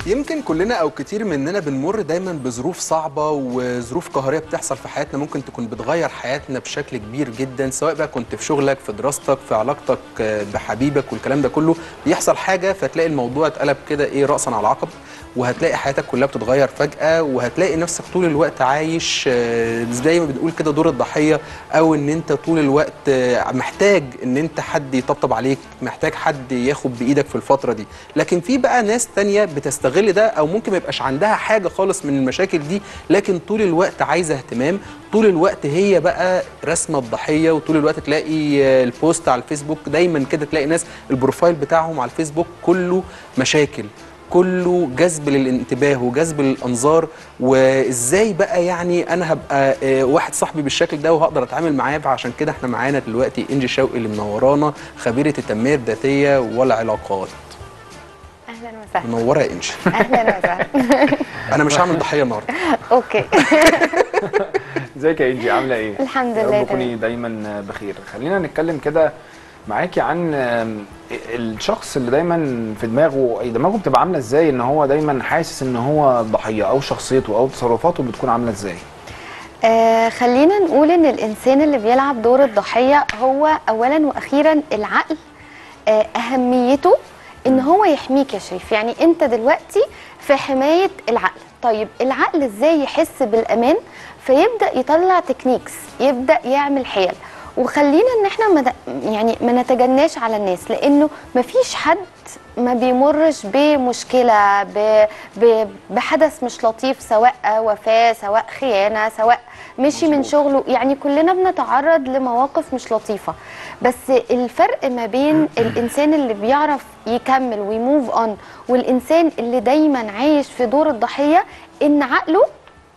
يمكن كلنا او كتير مننا بنمر دايما بظروف صعبه وظروف قهريه بتحصل في حياتنا ممكن تكون بتغير حياتنا بشكل كبير جدا سواء بقى كنت في شغلك في دراستك في علاقتك آه، بحبيبك والكلام ده كله بيحصل حاجه فتلاقي الموضوع اتقلب كده ايه راسا على عقب وهتلاقي حياتك كلها بتتغير فجاه وهتلاقي نفسك طول الوقت عايش آه، زي ما بنقول كده دور الضحيه او ان انت طول الوقت آه، محتاج ان انت حد يطبطب عليك محتاج حد ياخد بايدك في الفتره دي لكن في بقى ناس تانية بتستغل ده او ممكن ما يبقاش عندها حاجه خالص من المشاكل دي لكن طول الوقت عايزه اهتمام طول الوقت هي بقى رسمه الضحيه وطول الوقت تلاقي آه، البوست على الفيسبوك دايما كده تلاقي ناس البروفايل بتاعهم على الفيسبوك كله مشاكل كله جذب للانتباه وجذب للانظار وازاي بقى يعني انا هبقى آه، واحد صاحبي بالشكل ده وهقدر اتعامل معاه فعشان كده احنا معانا دلوقتي انجي شوقي اللي منورانا خبيره التنميه الذاتيه والعلاقات اهلا وسهلا منوره يا انجي اهلا وسهلا انا مش هعمل ضحيه النهارده اوكي ازيك يا انجي عامله ايه الحمد يا لله رب تكوني تمام. دايما بخير خلينا نتكلم كده معاكي عن آم، الشخص اللي دايما في دماغه دماغه بتبقى عامله ازاي ان هو دايما حاسس ان هو ضحيه او شخصيته او تصرفاته بتكون عامله ازاي آه خلينا نقول ان الانسان اللي بيلعب دور الضحيه هو اولا واخيرا العقل آه اهميته ان هو يحميك يا شريف يعني انت دلوقتي في حمايه العقل طيب العقل ازاي يحس بالامان فيبدا يطلع تكنيكس يبدا يعمل حيل وخلينا ان احنا ما د- يعني ما نتجناش على الناس لانه ما فيش حد ما بيمرش بمشكله ب... ب... بحدث مش لطيف سواء وفاه سواء خيانه سواء مشي من مظبوط. شغله يعني كلنا بنتعرض لمواقف مش لطيفه بس الفرق ما بين الانسان اللي بيعرف يكمل ويموف اون والانسان اللي دايما عايش في دور الضحيه ان عقله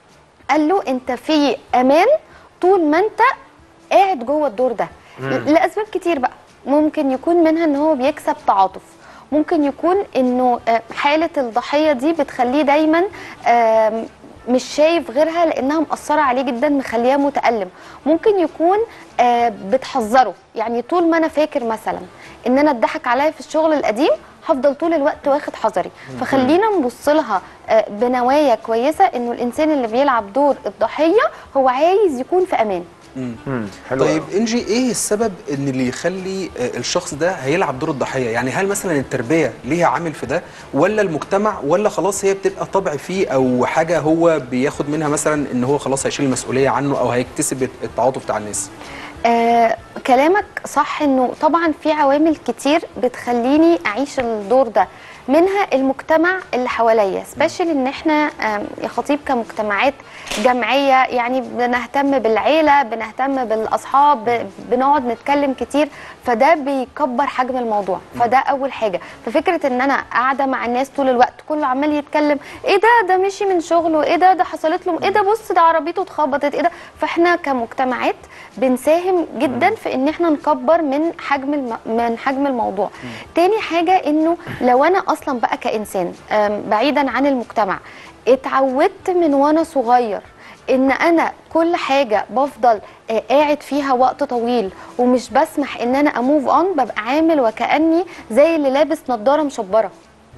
قال له انت في امان طول ما انت قاعد جوه الدور ده لاسباب كتير بقى ممكن يكون منها ان هو بيكسب تعاطف ممكن يكون انه آه، حاله الضحيه دي بتخليه دايما آم، مش شايف غيرها لانها مأثره عليه جدا مخليه متألم ممكن يكون آه، بتحذره يعني طول ما انا فاكر مثلا ان انا اتضحك عليا في الشغل القديم هفضل طول الوقت واخد حذري فخلينا نبص لها آه، بنوايا كويسه انه الانسان اللي بيلعب دور الضحيه هو عايز يكون في امان امم حلو طيب أوي. انجي ايه السبب ان اللي يخلي آه، الشخص ده هيلعب دور الضحيه يعني هل مثلا التربيه ليها عامل في ده ولا المجتمع ولا خلاص هي بتبقى طبع فيه او حاجه هو بياخد منها مثلا ان هو خلاص هيشيل المسؤوليه عنه او هيكتسب التعاطف بتاع الناس آه كلامك صح انه طبعا في عوامل كتير بتخليني اعيش الدور ده منها المجتمع اللي حواليا سبيشال ان احنا آم، يا خطيب كمجتمعات جمعيه يعني بنهتم بالعيله بنهتم بالاصحاب ب- بنقعد نتكلم كتير فده بيكبر حجم الموضوع فده اول حاجه ففكره ان انا قاعده مع الناس طول الوقت كله عمال يتكلم ايه ده ده مشي من شغله ايه ده ده حصلت له ايه ده بص ده عربيته اتخبطت ايه ده فاحنا كمجتمعات بنساهم جدا في ان احنا نكبر من حجم الم... من حجم الموضوع تاني حاجه انه لو انا اصلا بقى كانسان آم، بعيدا عن المجتمع اتعودت من وانا صغير ان انا كل حاجه بفضل آه، قاعد فيها وقت طويل ومش بسمح ان انا اموف اون ببقى عامل وكاني زي اللي لابس نضاره مشبره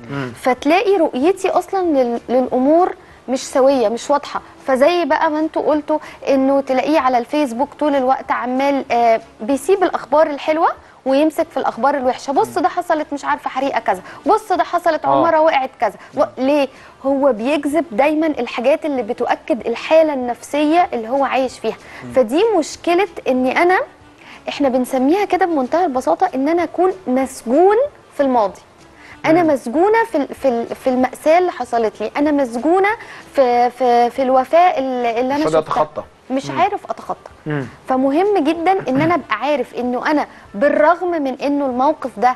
فتلاقي رؤيتي اصلا لل- للامور مش سويه مش واضحه فزي بقى ما انتوا قلتوا انه تلاقيه على الفيسبوك طول الوقت عمال آه، بيسيب الاخبار الحلوه ويمسك في الاخبار الوحشه بص ده حصلت مش عارفه حريقه كذا بص ده حصلت آه. عمره وقعت كذا و... ليه هو بيجذب دايما الحاجات اللي بتؤكد الحاله النفسيه اللي هو عايش فيها فدي مشكله اني انا احنا بنسميها كده بمنتهى البساطه ان انا اكون مسجون في الماضي انا مسجونه في ال- في ال- في الماساه اللي حصلت لي انا مسجونه في في في الوفاه اللي, اللي انا مش قادر شفتها. أتخطى. مش عارف اتخطى مم. فمهم جدا ان انا ابقى عارف انه انا بالرغم من انه الموقف ده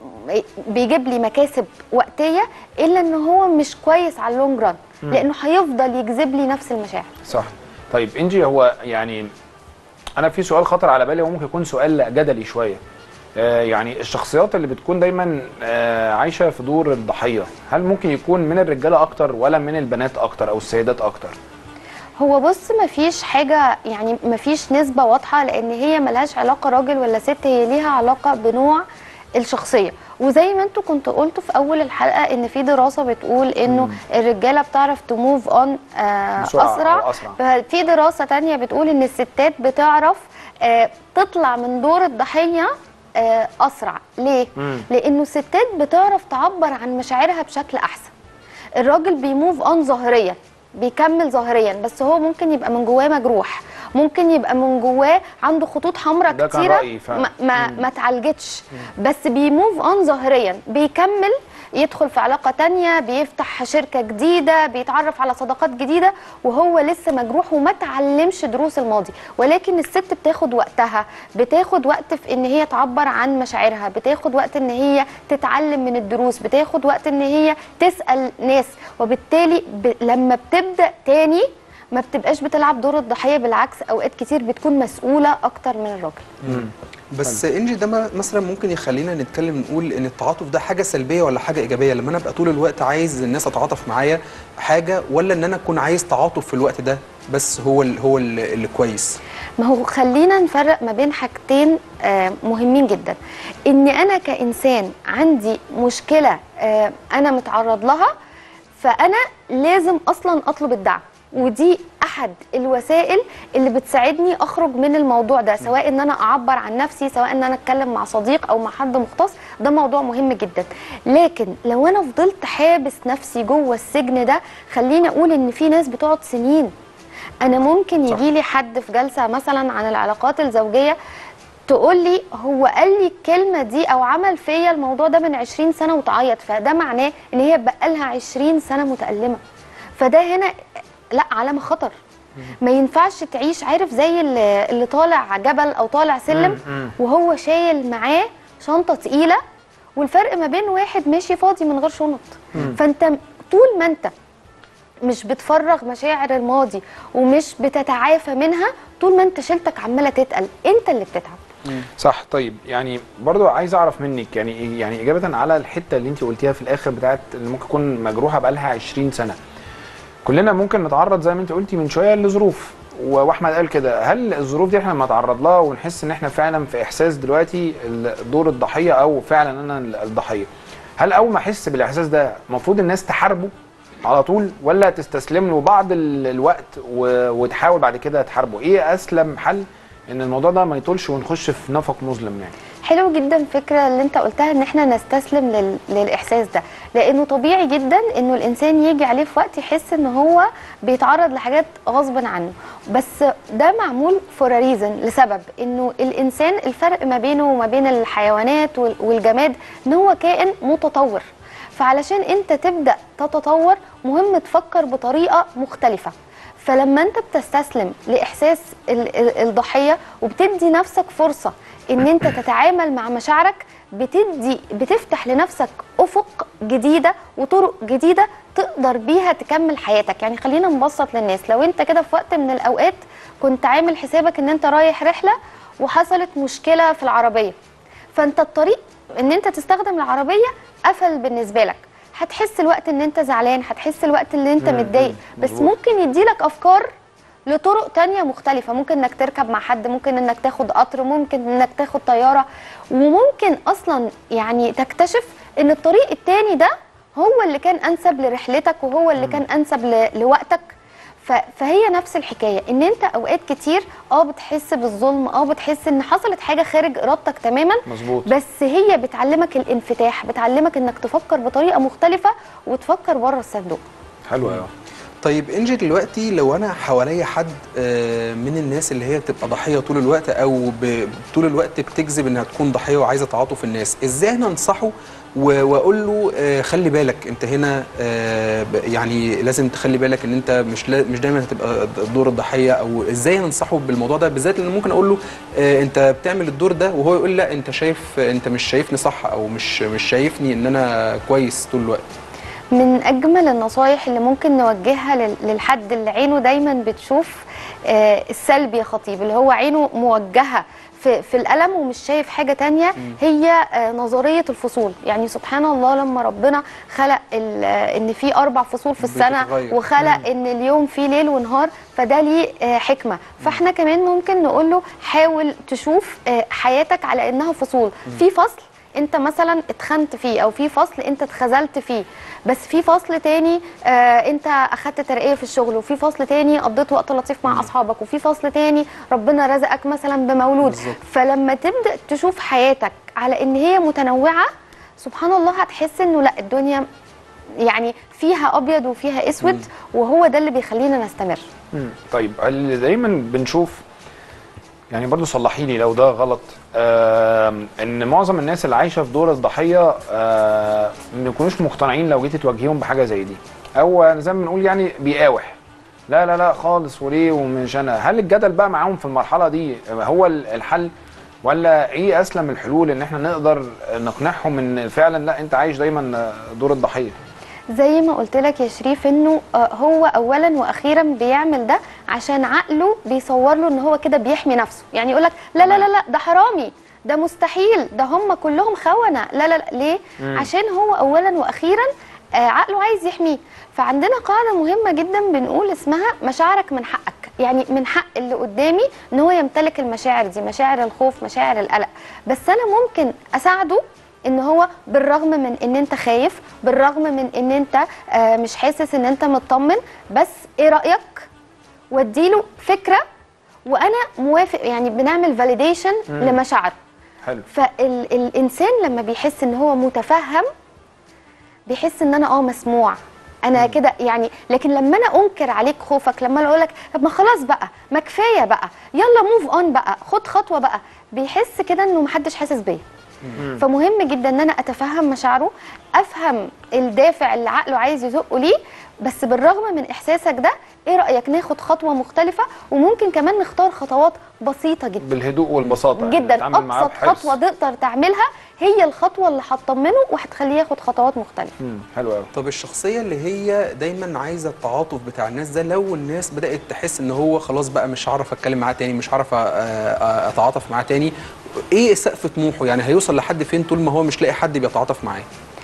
بيجيب لي مكاسب وقتيه الا ان هو مش كويس على اللونج ران لانه هيفضل يجذب لي نفس المشاعر صح طيب انجي هو يعني انا في سؤال خطر على بالي وممكن يكون سؤال جدلي شويه آه يعني الشخصيات اللي بتكون دايما آه عايشه في دور الضحيه هل ممكن يكون من الرجاله اكتر ولا من البنات اكتر او السيدات اكتر هو بص مفيش حاجة يعني مفيش نسبة واضحة لأن هي ملهاش علاقة راجل ولا ست هي ليها علاقة بنوع الشخصية وزي ما انتوا كنتوا قلتوا في اول الحلقه ان في دراسه بتقول انه الرجاله بتعرف تموف اون بسرعة اسرع أو أسرع. في دراسه تانية بتقول ان الستات بتعرف آه، تطلع من دور الضحيه آه، اسرع ليه مم. لانه الستات بتعرف تعبر عن مشاعرها بشكل احسن الراجل بيموف اون ظاهريا بيكمل ظاهريا بس هو ممكن يبقى من جواه مجروح ممكن يبقى من جواه عنده خطوط حمراء ده كان كتيره رأيي فعلا. ما ما, ما اتعالجتش بس بيموف اون ظاهريا بيكمل يدخل في علاقة تانية بيفتح شركة جديدة بيتعرف على صداقات جديدة وهو لسه مجروح وما تعلمش دروس الماضي ولكن الست بتاخد وقتها بتاخد وقت في ان هي تعبر عن مشاعرها بتاخد وقت ان هي تتعلم من الدروس بتاخد وقت ان هي تسأل ناس وبالتالي ب... لما بتبدأ تاني ما بتبقاش بتلعب دور الضحية بالعكس اوقات كتير بتكون مسؤولة اكتر من الراجل بس انجي ده م- مثلا ممكن يخلينا نتكلم نقول ان التعاطف ده حاجه سلبيه ولا حاجه ايجابيه لما انا ابقى طول الوقت عايز الناس تتعاطف معايا حاجه ولا ان انا اكون عايز تعاطف في الوقت ده بس هو ال هو ال اللي كويس ما هو خلينا نفرق ما بين حاجتين آه، مهمين جدا ان انا كانسان عندي مشكله آه، انا متعرض لها فانا لازم اصلا اطلب الدعم ودي احد الوسائل اللي بتساعدني اخرج من الموضوع ده سواء ان انا اعبر عن نفسي سواء ان انا اتكلم مع صديق او مع حد مختص ده موضوع مهم جدا لكن لو انا فضلت حابس نفسي جوه السجن ده خليني اقول ان في ناس بتقعد سنين انا ممكن صح. يجي لي حد في جلسه مثلا عن العلاقات الزوجيه تقول لي هو قال لي الكلمه دي او عمل فيا الموضوع ده من 20 سنه وتعيط فده معناه ان هي بقالها 20 سنه متالمه فده هنا لا علامه خطر ما ينفعش تعيش عارف زي اللي, اللي طالع جبل او طالع سلم مم، مم. وهو شايل معاه شنطه تقيله والفرق ما بين واحد ماشي فاضي من غير شنط فانت طول ما انت مش بتفرغ مشاعر الماضي ومش بتتعافى منها طول ما انت شيلتك عماله تتقل انت اللي بتتعب صح طيب يعني برضو عايز اعرف منك يعني يعني اجابه على الحته اللي انت قلتيها في الاخر بتاعت اللي ممكن تكون مجروحه بقالها 20 سنه كلنا ممكن نتعرض زي ما انت قلتي من شويه لظروف و- واحمد قال كده هل الظروف دي احنا لما نتعرض لها ونحس ان احنا فعلا في احساس دلوقتي ال- دور الضحيه او فعلا انا ال- الضحيه هل اول ما احس بالاحساس ده المفروض الناس تحاربه على طول ولا تستسلم له بعض ال- الوقت و- وتحاول بعد كده تحاربه ايه اسلم حل ان الموضوع ده ما يطولش ونخش في نفق مظلم يعني حلو جدا الفكره اللي انت قلتها ان احنا نستسلم لل... للاحساس ده لانه طبيعي جدا انه الانسان يجي عليه في وقت يحس ان هو بيتعرض لحاجات غصب عنه بس ده معمول فور ريزن لسبب انه الانسان الفرق ما بينه وما بين الحيوانات وال- والجماد ان هو كائن متطور فعلشان انت تبدا تتطور مهم تفكر بطريقه مختلفه فلما انت بتستسلم لاحساس ال- ال- الضحيه وبتدي نفسك فرصه ان انت تتعامل مع مشاعرك بتدي بتفتح لنفسك افق جديده وطرق جديده تقدر بيها تكمل حياتك يعني خلينا نبسط للناس لو انت كده في وقت من الاوقات كنت عامل حسابك ان انت رايح رحله وحصلت مشكله في العربيه فانت الطريق ان انت تستخدم العربيه قفل بالنسبه لك هتحس الوقت ان انت زعلان هتحس الوقت اللي انت مم، متضايق مم، بس مظبوط. ممكن يديلك افكار لطرق تانية مختلفة ممكن انك تركب مع حد ممكن انك تاخد قطر ممكن انك تاخد طيارة وممكن اصلا يعني تكتشف ان الطريق التاني ده هو اللي كان انسب لرحلتك وهو اللي كان انسب ل- لوقتك ف- فهي نفس الحكايه ان انت اوقات كتير اه بتحس بالظلم اه بتحس ان حصلت حاجه خارج ارادتك تماما مظبوط بس هي بتعلمك الانفتاح بتعلمك انك تفكر بطريقه مختلفه وتفكر بره الصندوق حلو قوي طيب انجي دلوقتي لو انا حواليا حد آه، من الناس اللي هي بتبقى ضحيه طول الوقت او ب- طول الوقت بتجذب انها تكون ضحيه وعايزه تعاطف الناس ازاي انا انصحه و- واقول له آه، خلي بالك انت هنا آه، ب- يعني لازم تخلي بالك ان انت مش لا- مش دايما هتبقى د- دور الضحيه او ازاي انصحه بالموضوع ده بالذات لان ممكن اقول له آه، انت بتعمل الدور ده وهو يقول لا انت شايف انت مش شايفني صح او مش مش شايفني ان انا كويس طول الوقت من اجمل النصايح اللي ممكن نوجهها لل- للحد اللي عينه دايما بتشوف آه، السلبي يا خطيب اللي هو عينه موجهه في, في الالم ومش شايف حاجه تانية هي آه، نظريه الفصول يعني سبحان الله لما ربنا خلق ال- آه، ان في اربع فصول في السنه بتتغير. وخلق ان اليوم فيه ليل ونهار فده ليه آه، حكمه فاحنا كمان ممكن نقول له حاول تشوف آه، حياتك على انها فصول في فصل انت مثلا اتخنت فيه او في فصل انت اتخذلت فيه بس في فصل تاني آه انت اخدت ترقيه في الشغل وفي فصل تاني قضيت وقت لطيف مع اصحابك وفي فصل تاني ربنا رزقك مثلا بمولود بالظبط. فلما تبدا تشوف حياتك على ان هي متنوعه سبحان الله هتحس انه لا الدنيا يعني فيها ابيض وفيها اسود وهو ده اللي بيخلينا نستمر مم. طيب اللي دايما بنشوف يعني برضو صلحي لي لو ده غلط آه ان معظم الناس اللي عايشه في دور الضحيه آه ما يكونوش مقتنعين لو جيت تواجهيهم بحاجه زي دي او زي ما بنقول يعني بيقاوح لا لا لا خالص وليه ومش انا هل الجدل بقى معاهم في المرحله دي هو ال- الحل ولا ايه اسلم الحلول ان احنا نقدر نقنعهم ان فعلا لا انت عايش دايما دور الضحيه زي ما قلت لك يا شريف انه آه، هو اولا واخيرا بيعمل ده عشان عقله بيصور له ان هو كده بيحمي نفسه يعني يقول لك لا لا لا لا ده حرامي ده مستحيل ده هم كلهم خونه لا لا لا ليه عشان هو اولا واخيرا آه، عقله عايز يحميه فعندنا قاعده مهمه جدا بنقول اسمها مشاعرك من حقك يعني من حق اللي قدامي ان هو يمتلك المشاعر دي مشاعر الخوف مشاعر القلق بس انا ممكن اساعده ان هو بالرغم من ان انت خايف بالرغم من ان انت آه، مش حاسس ان انت مطمن بس ايه رايك واديله فكره وانا موافق يعني بنعمل فاليديشن لمشاعره حلو فالانسان لما بيحس ان هو متفهم بيحس ان انا اه مسموع انا كده يعني لكن لما انا انكر عليك خوفك لما انا اقول لك طب ما خلاص بقى ما كفايه بقى يلا موف اون بقى خد خطوه بقى بيحس كده انه محدش حاسس بيا فمهم جدا ان انا اتفهم مشاعره افهم الدافع اللي عقله عايز يزقه ليه بس بالرغم من احساسك ده ايه رايك ناخد خطوه مختلفه وممكن كمان نختار خطوات بسيطه جدا بالهدوء والبساطه يعني جدا نتعامل معاه ابسط بحرص. خطوه تقدر تعملها هي الخطوه اللي هتطمنه وهتخليه ياخد خطوات مختلفه مم. حلو قوي طب الشخصية اللي هي دايما عايزة التعاطف بتاع الناس ده لو الناس بدأت تحس ان هو خلاص بقى مش هعرف اتكلم معاه تاني مش هعرف أ- أ- اتعاطف معاه تاني ايه سقف طموحه يعني هيوصل لحد فين طول ما هو مش لاقي حد بيتعاطف معاه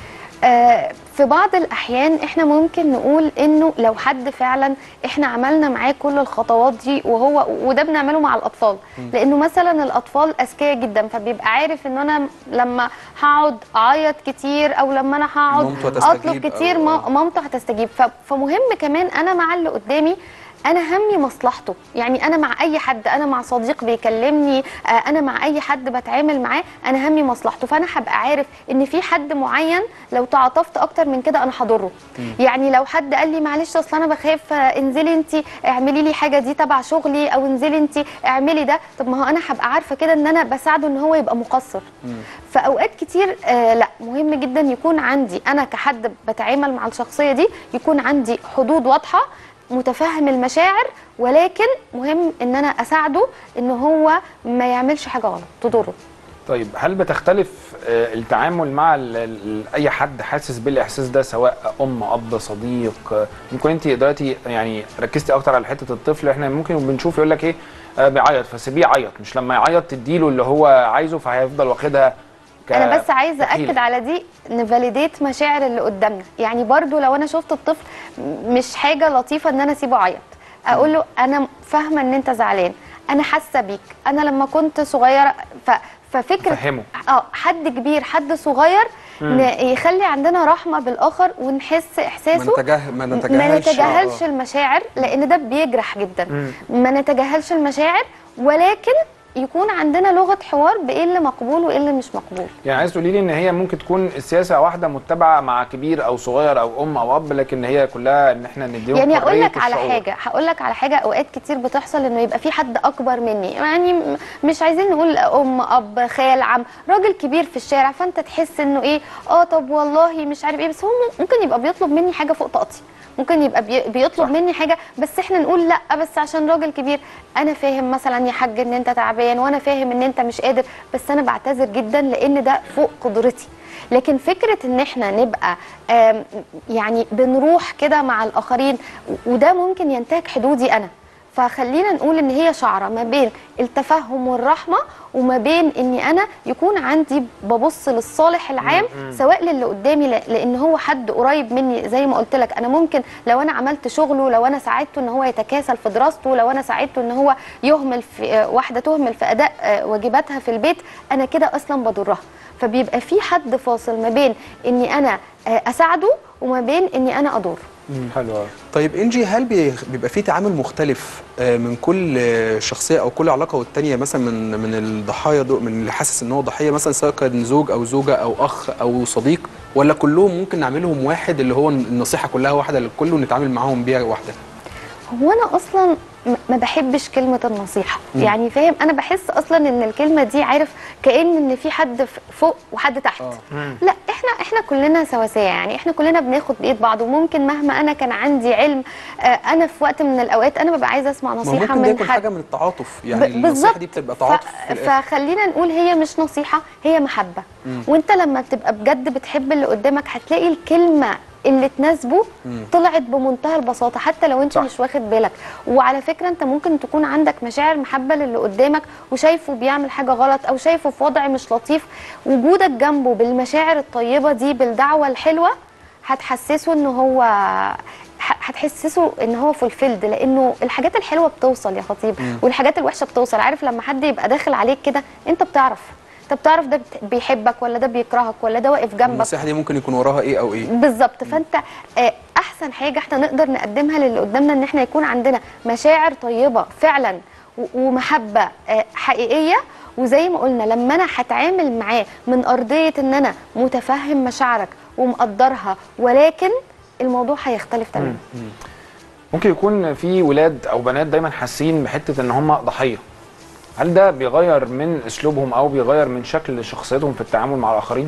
آه، في بعض الاحيان احنا ممكن نقول انه لو حد فعلا احنا عملنا معاه كل الخطوات دي وهو وده بنعمله مع الاطفال لانه مثلا الاطفال اذكياء جدا فبيبقى عارف ان انا لما هقعد اعيط كتير او لما انا هقعد مامته هتستجيب اطلب كتير أو- ما- مامته هتستجيب ف- فمهم كمان انا مع اللي قدامي انا همي مصلحته يعني انا مع اي حد انا مع صديق بيكلمني آه، انا مع اي حد بتعامل معاه انا همي مصلحته فانا هبقى عارف ان في حد معين لو تعاطفت اكتر من كده انا هضره يعني لو حد قال لي معلش اصل انا بخاف آه، انزلي انت اعملي لي حاجه دي تبع شغلي او انزلي انت اعملي ده طب ما هو انا هبقى عارفه كده ان انا بساعده ان هو يبقى مقصر فاوقات كتير آه لا مهم جدا يكون عندي انا كحد بتعامل مع الشخصيه دي يكون عندي حدود واضحه متفهم المشاعر ولكن مهم ان انا اساعده ان هو ما يعملش حاجه غلط تضره طيب هل بتختلف آه، التعامل مع ال- ال- اي حد حاسس بالاحساس ده سواء ام اب صديق آه، ممكن انت دلوقتي يعني ركزتي اكتر على حته الطفل احنا ممكن بنشوف يقول لك ايه آه، بيعيط فسيبيه يعيط مش لما يعيط تديله اللي هو عايزه فهيفضل واخدها ك- انا بس عايزه كحيلة. اكد على دي نفاليديت مشاعر اللي قدامنا يعني برضو لو انا شفت الطفل مش حاجه لطيفه ان انا اسيبه يعيط اقول له انا فاهمه ان انت زعلان انا حاسه بيك انا لما كنت صغيره ف ففكره أفهمه. اه حد كبير حد صغير ن- يخلي عندنا رحمه بالاخر ونحس ما احساسه نتجاه ما ما نتجاهلش نتجاهلش آه. المشاعر لان ده بيجرح جدا مم. ما نتجاهلش المشاعر ولكن يكون عندنا لغه حوار بايه اللي مقبول وايه اللي مش مقبول يعني عايز تقولي لي ان هي ممكن تكون السياسه واحده متبعه مع كبير او صغير او ام او اب لكن هي كلها ان احنا نديهم يعني اقول حرية لك على الشعور. حاجه هقول لك على حاجه اوقات كتير بتحصل انه يبقى في حد اكبر مني يعني م- مش عايزين نقول ام اب خال عم راجل كبير في الشارع فانت تحس انه ايه اه طب والله مش عارف ايه بس هو ممكن يبقى بيطلب مني حاجه فوق طاقتي ممكن يبقى بي- بيطلب صح. مني حاجه بس احنا نقول لا بس عشان راجل كبير انا فاهم مثلا يا حاج ان انت تعبان وانا فاهم ان انت مش قادر بس انا بعتذر جدا لان ده فوق قدرتي لكن فكره ان احنا نبقى آم، يعني بنروح كده مع الاخرين و- وده ممكن ينتهك حدودي انا فخلينا نقول ان هي شعره ما بين التفهم والرحمه وما بين اني انا يكون عندي ببص للصالح العام سواء للي قدامي ل- لان هو حد قريب مني زي ما قلت لك انا ممكن لو انا عملت شغله لو انا ساعدته ان هو يتكاسل في دراسته لو انا ساعدته ان هو يهمل في آه، واحده تهمل في اداء آه، واجباتها في البيت انا كده اصلا بضرها فبيبقى في حد فاصل ما بين اني انا آه، اساعده وما بين اني انا ادور حلو قوي طيب انجي هل بي- بيبقى في تعامل مختلف آه، من كل آه، شخصيه او كل علاقه والتانيه مثلا من من الضحايا دول من اللي حاسس ان هو ضحيه مثلا سواء كان زوج او زوجه او اخ او صديق ولا كلهم ممكن نعملهم واحد اللي هو النصيحه كلها واحده للكل ونتعامل معاهم بيها واحده هو انا اصلا م- ما بحبش كلمه النصيحه يعني فاهم انا بحس اصلا ان الكلمه دي عارف كان ان في حد ف- فوق وحد تحت آه. لا احنا احنا كلنا سواسيه يعني احنا كلنا بناخد بايد بعض وممكن مهما انا كان عندي علم آه، انا في وقت من الاوقات انا ببقى عايزه اسمع ما نصيحه ممكن ده من يكون حد حاجه من التعاطف يعني ب- النصيحه دي بتبقى تعاطف ف... في الآخر. فخلينا نقول هي مش نصيحه هي محبه وانت لما بتبقى بجد بتحب اللي قدامك هتلاقي الكلمه اللي تناسبه طلعت بمنتهى البساطه حتى لو انت صح. مش واخد بالك وعلى فكره انت ممكن تكون عندك مشاعر محبه للي قدامك وشايفه بيعمل حاجه غلط او شايفه في وضع مش لطيف وجودك جنبه بالمشاعر الطيبه دي بالدعوه الحلوه هتحسسه ان هو ح- هتحسسه ان هو فولفيلد لانه الحاجات الحلوه بتوصل يا خطيب والحاجات الوحشه بتوصل عارف لما حد يبقى داخل عليك كده انت بتعرف انت بتعرف ده بت- بيحبك ولا ده بيكرهك ولا ده واقف جنبك النصيحه دي ممكن يكون وراها ايه او ايه بالظبط فانت آه، احسن حاجه احنا نقدر نقدمها للي قدامنا ان احنا يكون عندنا مشاعر طيبه فعلا و- ومحبه آه، حقيقيه وزي ما قلنا لما انا هتعامل معاه من ارضيه ان انا متفهم مشاعرك ومقدرها ولكن الموضوع هيختلف تماما ممكن يكون في ولاد او بنات دايما حاسين بحته ان هم ضحيه هل ده بيغير من اسلوبهم او بيغير من شكل شخصيتهم في التعامل مع الاخرين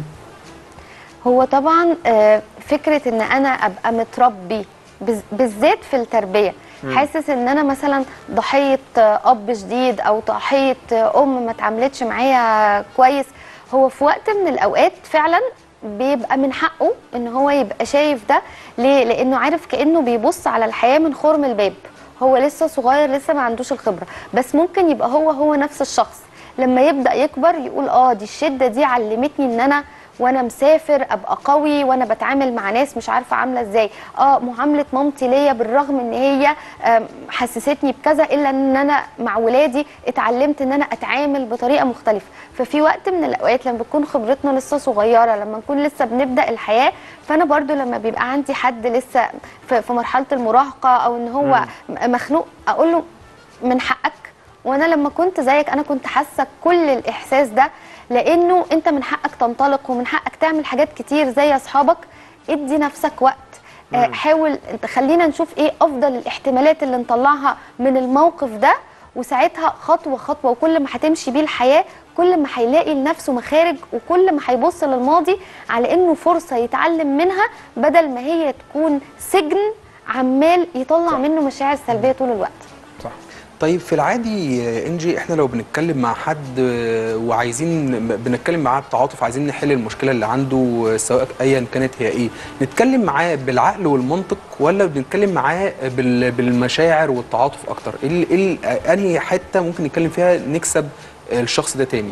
هو طبعا آه، فكره ان انا ابقى متربي بز- بالذات في التربيه حاسس ان انا مثلا ضحيه آه، اب شديد او ضحيه آه، ام ما اتعاملتش معايا كويس هو في وقت من الاوقات فعلا بيبقى من حقه ان هو يبقى شايف ده ليه لانه عارف كانه بيبص على الحياه من خرم الباب هو لسه صغير لسه ما عندوش الخبره بس ممكن يبقى هو هو نفس الشخص لما يبدا يكبر يقول اه دي الشده دي علمتني ان انا وانا مسافر ابقى قوي وانا بتعامل مع ناس مش عارفه عامله ازاي اه معامله مامتي ليا بالرغم ان هي آم، حسستني بكذا الا ان انا مع ولادي اتعلمت ان انا اتعامل بطريقه مختلفه ففي وقت من الاوقات لما بتكون خبرتنا لسه صغيره لما نكون لسه بنبدا الحياه فانا برضو لما بيبقى عندي حد لسه في في مرحله المراهقه او ان هو م- مخنوق اقول له من حقك وانا لما كنت زيك انا كنت حاسه كل الاحساس ده لانه انت من حقك تنطلق ومن حقك تعمل حاجات كتير زي اصحابك ادي نفسك وقت آه، حاول انت خلينا نشوف ايه افضل الاحتمالات اللي نطلعها من الموقف ده وساعتها خطوه خطوه وكل ما هتمشي بيه الحياه كل ما هيلاقي لنفسه مخارج وكل ما هيبص للماضي على انه فرصه يتعلم منها بدل ما هي تكون سجن عمال يطلع منه مشاعر سلبيه طول الوقت صح طيب في العادي آه، انجي احنا لو بنتكلم مع حد آه، وعايزين بنتكلم معاه بتعاطف عايزين نحل المشكله اللي عنده آه، سواء ايا كانت هي ايه نتكلم معاه بالعقل والمنطق ولا بنتكلم معاه بال- بالمشاعر والتعاطف اكتر ايه ال- إيه ال- آه، انهي حته ممكن نتكلم فيها نكسب آه، الشخص ده تاني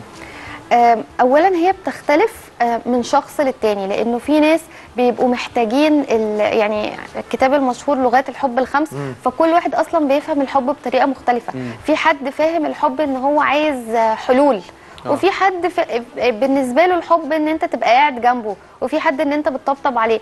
آم، اولا هي بتختلف آه، من شخص للتاني لانه في ناس بيبقوا محتاجين ال- يعني الكتاب المشهور لغات الحب الخمس فكل واحد اصلا بيفهم الحب بطريقه مختلفه في حد فاهم الحب ان هو عايز آه، حلول آه. وفي حد ف- بالنسبه له الحب ان انت تبقى قاعد جنبه وفي حد ان انت بتطبطب عليه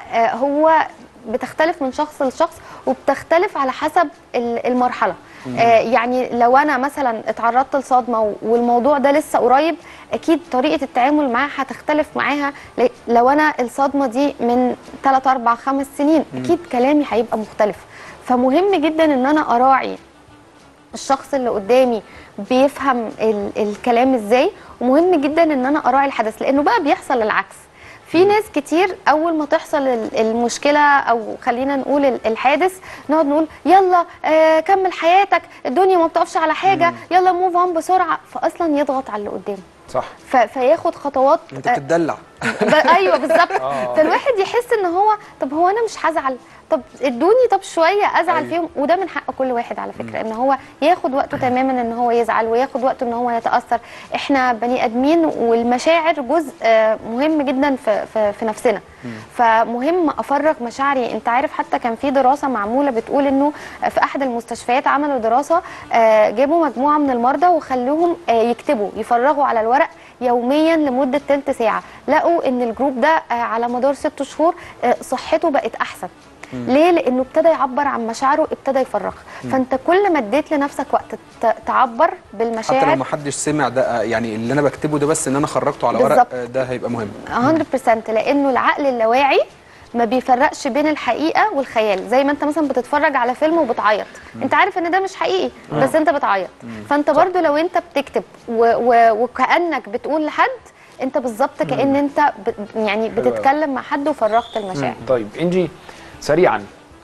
فهو بتختلف من شخص لشخص وبتختلف على حسب ال- المرحله آه يعني لو انا مثلا اتعرضت لصدمه و- والموضوع ده لسه قريب اكيد طريقه التعامل معاها هتختلف معاها ل- لو انا الصدمه دي من 3 4 5 سنين اكيد كلامي هيبقى مختلف فمهم جدا ان انا اراعي الشخص اللي قدامي بيفهم ال الكلام ازاي ومهم جدا ان انا اراعي الحدث لانه بقى بيحصل العكس في ناس كتير اول ما تحصل ال- المشكله او خلينا نقول ال- الحادث نقعد نقول يلا آه كمل حياتك الدنيا ما بتقفش على حاجه يلا موف اون بسرعه فاصلا يضغط على اللي قدامه صح ف- فياخد خطوات انت آه، بتدلع ب- ايوه بالظبط آه. فالواحد يحس ان هو طب هو انا مش هزعل طب ادوني طب شويه ازعل أيوة. فيهم وده من حق كل واحد على فكره ان هو ياخد وقته تماما ان هو يزعل وياخد وقته ان هو يتاثر احنا بني ادمين والمشاعر جزء آه، مهم جدا في في, في نفسنا فمهم افرغ مشاعري انت عارف حتى كان في دراسه معموله بتقول انه في احد المستشفيات عملوا دراسه آه، جابوا مجموعه من المرضى وخلوهم آه، يكتبوا يفرغوا على الورق يوميا لمده تلت ساعه لقوا ان الجروب ده آه، على مدار ست شهور آه، صحته بقت احسن ليه لانه ابتدى يعبر عن مشاعره ابتدى يفرغ فانت كل ما اديت لنفسك وقت ت- تعبر حتى لو بالمشاعر ما حدش سمع ده آه، يعني اللي انا بكتبه ده بس ان انا خرجته على ورق بالظبط. آه، ده هيبقى مهم 100% لانه العقل اللاواعي ما بيفرقش بين الحقيقه والخيال زي ما انت مثلا بتتفرج على فيلم وبتعيط انت عارف ان ده مش حقيقي بس انت بتعيط فانت برضو لو انت بتكتب و و وكانك بتقول لحد انت بالظبط كان انت ب يعني حلو أوي. بتتكلم مع حد وفرغت المشاعر طيب انجي سريعا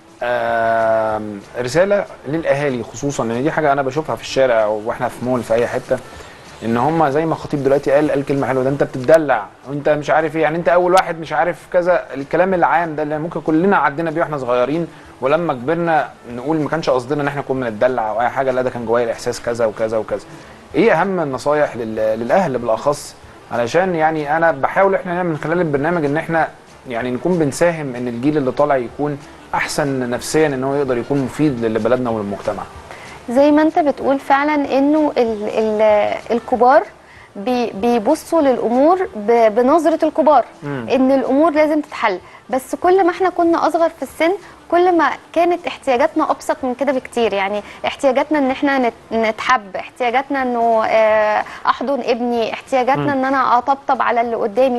آم، رساله للاهالي خصوصا لان دي حاجه انا بشوفها في الشارع واحنا في مول في اي حته ان هم زي ما الخطيب دلوقتي قال قال كلمه حلوه ده انت بتدلع وانت مش عارف ايه يعني انت اول واحد مش عارف كذا الكلام العام ده اللي ممكن كلنا عدينا بيه واحنا صغيرين ولما كبرنا نقول ما كانش قصدنا ان احنا نكون بنتدلع او اي حاجه لا ده كان جوايا الاحساس كذا وكذا وكذا ايه اهم النصايح لل- للاهل بالاخص علشان يعني انا بحاول احنا نعمل من خلال البرنامج ان احنا يعني نكون بنساهم ان الجيل اللي طالع يكون احسن نفسيا ان هو يقدر يكون مفيد لبلدنا وللمجتمع زي ما انت بتقول فعلا انه ال ال الكبار بي بيبصوا للامور ب- بنظره الكبار مم. ان الامور لازم تتحل بس كل ما احنا كنا اصغر في السن كل ما كانت احتياجاتنا ابسط من كده بكتير يعني احتياجاتنا ان احنا نت- نتحب احتياجاتنا انه آه، احضن ابني احتياجاتنا ان انا اطبطب على اللي قدامي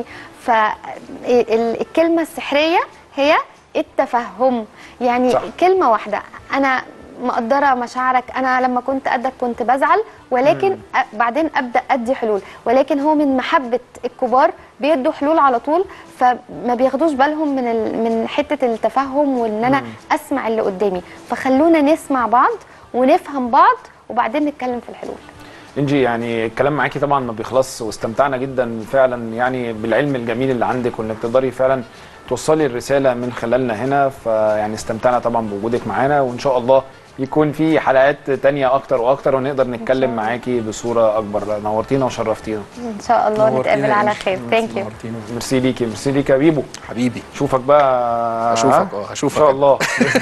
فالكلمه السحريه هي التفهم يعني صح. صح. كلمه واحده انا مقدره مشاعرك انا لما كنت قدك كنت بزعل ولكن أ- بعدين ابدا ادي حلول ولكن هو من محبه الكبار بيدوا حلول على طول فما بياخدوش بالهم من ال... من حته التفهم وان انا اسمع اللي قدامي فخلونا نسمع بعض ونفهم بعض وبعدين نتكلم في الحلول انجي يعني الكلام معاكي طبعا ما بيخلص واستمتعنا جدا فعلا يعني بالعلم الجميل اللي عندك وانك تقدري فعلا توصلي الرساله من خلالنا هنا فيعني استمتعنا طبعا بوجودك معانا وان شاء الله يكون في حلقات تانية اكتر واكتر ونقدر نتكلم معاكي بصوره اكبر نورتينا وشرفتينا ان شاء الله نورتينا نتقابل يا على إنجي. خير ثانك يو نورتينا. ميرسي ليكي ميرسي ليكي يا بيبو حبيبي اشوفك بقى هشوفك، ها؟ اه، هشوفك. ان شاء الله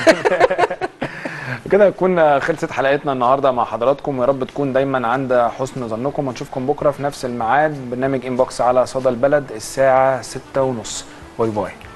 كده تكون خلصت حلقتنا النهارده مع حضراتكم ويا رب تكون دايما عند حسن ظنكم ونشوفكم بكره في نفس الميعاد برنامج انبوكس على صدى البلد الساعه 6:30 باي باي